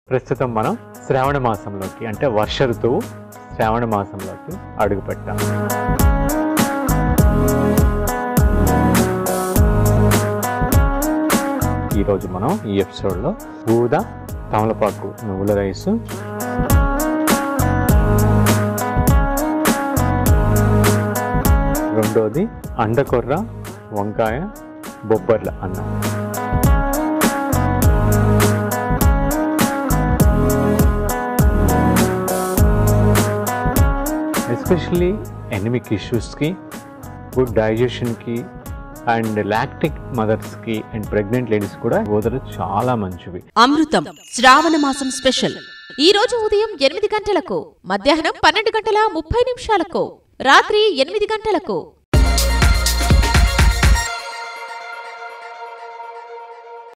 ప్రస్తుతం మనం శ్రావణ మాసంలోకి అంటే వర్ష ఋతువు శ్రావణ మాసంలోకి అడుగుపెట్టాం ఈరోజు మనం ఈ ఎపిసోడ్లో ఊద తమలపాకు నువ్వుల రైసు రెండోది అండకొర్ర వంకాయ బొబ్బర్ల అన్నం ఎస్పెషల్లీ ఎనిమిక్ ఇష్యూస్కి గుడ్ డైజెషన్కి అండ్ లాక్టిక్ మదర్స్కి అండ్ ప్రెగ్నెంట్ లేడీస్ కూడా గోదలు చాలా మంచివి అమృతం శ్రావణ మాసం స్పెషల్ ఈ రోజు ఉదయం ఎనిమిది గంటలకు మధ్యాహ్నం పన్నెండు గంటల ముప్పై నిమిషాలకు రాత్రి ఎనిమిది గంటలకు